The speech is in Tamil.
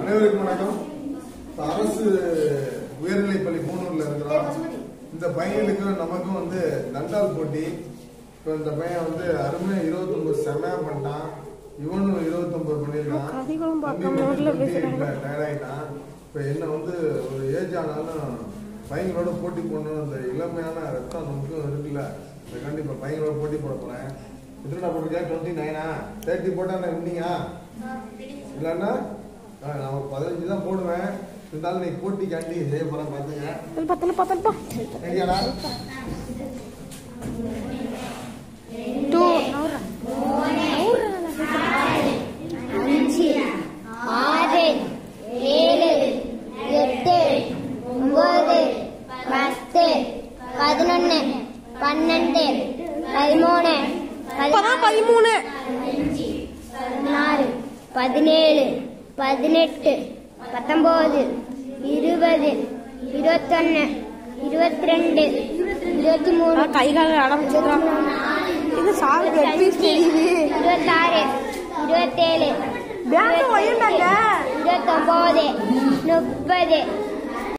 அனைவருக்கும் வணக்கம் இப்ப அரசு உயர்நிலைப்பள்ளி மூணூர்ல இருக்கிறோம் இந்த பையனுக்கும் நமக்கும் வந்து தண்டால் போட்டி இப்போ இந்த பையன் வந்து அருமையா இருபத்தொன்பது செமையா பண்ணிட்டான் இவனும் இருபத்தொன்பது பண்ணிருக்கான் கதைகளும் பார்க்காம தம்பி ஊர்ல மட்டும் பேசுறாங்க. இப்ப tired ஆயிட்டான் இப்ப என்ன வந்து ஒரு ஏஜ் ஆனாலும் பையங்களோட போட்டி போடணும் அந்த இளமையான ரத்தம் நமக்கும் இருக்குல்ல அதுக்காண்டி இப்ப பையங்களோட போட்டி போட போறேன் எத்தனை போட்டிருக்கேன் டுவெண்ட்டி நைனா தேர்ட்டி போட்டா நான் வின்னீங்க இல்லைன்னா ஆ, நான் ஒரு பதினஞ்சு தான் போடுவேன் இருந்தாலும் நீ போட்டிக்காண்டி செய்ய போறேன் பாத்துங்க தல்பா தல்பா தல்பா சரியாடா டூ அஞ்சு ஆறு ஏழு எட்டு ஒன்பது பத்து பதினொன்னு பன்னெண்டு பதிமூணு இப்பதான் பதிமூணு பதினாறு பதினேழு பதினெட்டு பத்தொன்பது இருபது இருபத்தொன்னு இருபத்தி ரெண்டு இருபத்தி மூணு கை கால ஆரம்பிச்சிடுறான் இது சாவு பிளட் பீஸ் தெரியுது இருபத்தாறு இருபத்தேழு பேங்க் ஒய்யண்டாங்க இருபத்தொன்பது முப்பது